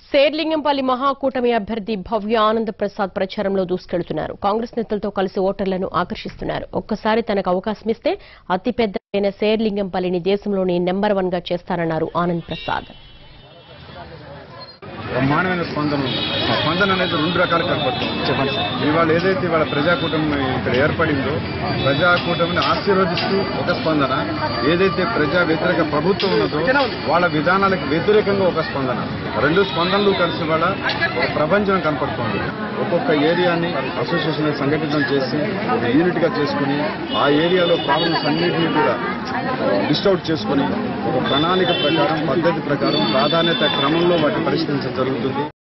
శేర్లింగంపల్లి మహాకూటమి అభ్యర్థి భవ్య ఆనంద్ ప్రసాద్ ప్రచారంలో దూసుకెళ్తున్నారు కాంగ్రెస్ నేతలతో కలిసి ఓటర్లను ఆకర్షిస్తున్నారు ఒక్కసారి తనకు అవకాశం ఇస్తే అతిపెద్ద శేర్లింగంపల్లిని దేశంలోని నెంబర్ వన్ గా చేస్తారన్నారు ఆనంద్ ప్రసాద్ బ్రహ్మాండమైన స్పందన ఉంది ఆ స్పందన అనేది రెండు రకాలు కనపడుతుంది చెప్పండి ఇవాళ ఏదైతే ఇవాళ ప్రజాకూటమి ఇక్కడ ఏర్పడిందో ప్రజాకూటమిని ఆశీర్వదిస్తూ ఒక స్పందన ఏదైతే ప్రజా వ్యతిరేక ప్రభుత్వం ఉన్నదో వాళ్ళ విధానాలకు వ్యతిరేకంగా ఒక స్పందన రెండు స్పందనలు కలిసి వాళ్ళ ఒక ప్రపంచం కనపడుతుంది ఒక్కొక్క ఏరియాని అసోసియేషన్ సంఘటితం చేసి ఒక యూనిట్ గా చేసుకుని ఆ ఏరియాలో ప్రాబ్లమ్స్ అన్నింటినీ కూడా లిస్ట్ అవుట్ చేసుకుని ఒక ప్రణాళిక ప్రకారం పద్ధతి ప్రకారం ప్రాధాన్యత క్రమంలో వాటిని పరిష్కరించడం జరుగుతుంది